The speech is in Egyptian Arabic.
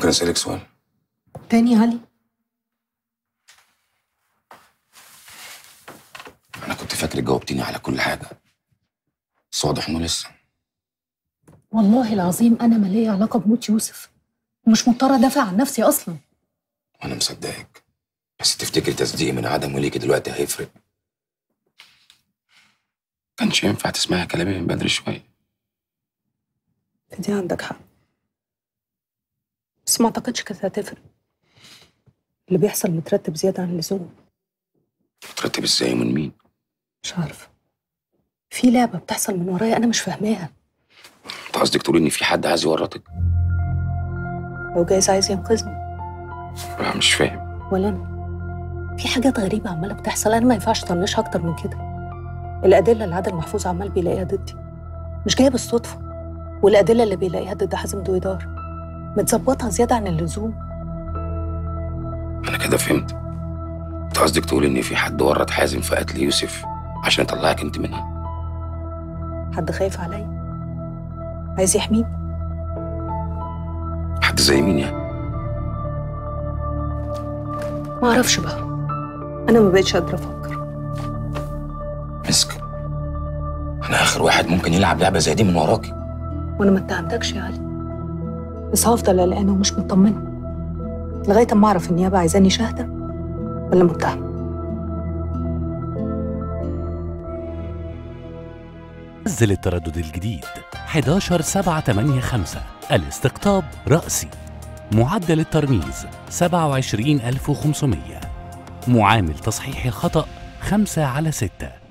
ممكن اسالك سؤال تاني يا علي انا كنت فاكرك جاوبتيني على كل حاجه بس واضح انه لسه والله العظيم انا ما ليا علاقه بموت يوسف ومش مضطره ادافع عن نفسي اصلا وانا مصدقك بس تفتكري تصديقي من عدمه ليكي دلوقتي هيفرق كانش ينفع تسمعي كلامي من بدري شويه دي عندك حق بس ما اعتقدش كانت هتفرق اللي بيحصل مترتب زياده عن اللزوم ترتب ازاي من مين مش عارفه في لعبه بتحصل من ورايا انا مش فاهماها انت قصدك تقولي ان في حد عايز يورطك لو جايز عايز ينقذني لا مش فاهم ولا انا في حاجات غريبه عماله بتحصل انا ما ينفعش اطنشها اكتر من كده الادله اللي عادل محفوظ عمال بيلاقيها ضدي مش جايه بالصدفه والادله اللي بيلاقيها ضد حازم دويدار متظبطها زياده عن اللزوم انا كده فهمت انت قصدك تقولي ان في حد ورط حازم في قتل يوسف عشان يطلعك انت منها حد خايف عليا عايز يحميني حد زي مين يعني ما اعرفش بقى انا ما بقتش قادره افكر مسك انا اخر واحد ممكن يلعب لعبه زي دي من وراكي وانا ما اتهمتكش يا علي بس هفضل قلقانه ومش مطمنه لغايه اما اعرف النيابه عايزاني شاهده ولا متهمه نزل التردد الجديد 11 7 8 5 الاستقطاب رأسي معدل الترميز 27500 معامل تصحيح الخطأ 5 على 6